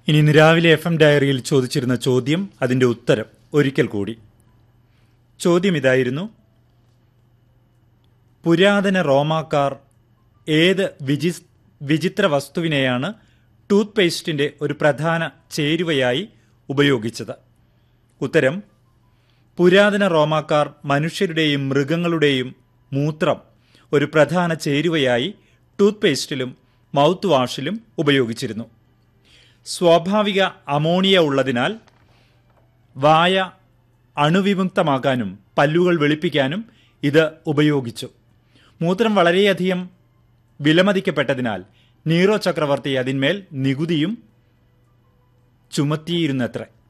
ഇനി ഇന്ന് രാവിലെ എഫ് എം ഡയറിയിൽ ചോദിച്ചിരുന്ന ചോദ്യം അതിന്റെ ഉത്തരം ഒരിക്കൽ കൂടി ചോദ്യം ഇതായിരുന്നു പുരാതന റോമാക്കാർ ഏത് വിജി വിചിത്ര വസ്തുവിനെയാണ് ടൂത്ത് പേസ്റ്റിന്റെ ഒരു പ്രധാന ചേരുവയായി ഉപയോഗിച്ചത് ഉത്തരം പുരാതന റോമാക്കാർ മനുഷ്യരുടെയും മൃഗങ്ങളുടെയും മൂത്രം ഒരു പ്രധാന ചേരുവയായി ടൂത്ത് പേസ്റ്റിലും മൗത്ത് വാഷിലും ഉപയോഗിച്ചിരുന്നു സ്വാഭാവിക അമോണിയ ഉള്ളതിനാൽ വായ അണുവിമുക്തമാക്കാനും പല്ലുകൾ വെളുപ്പിക്കാനും ഇത് ഉപയോഗിച്ചു മൂത്രം വളരെയധികം വിലമതിക്കപ്പെട്ടതിനാൽ നീറോ ചക്രവർത്തി അതിന്മേൽ നികുതിയും ചുമത്തിയിരുന്നത്രേ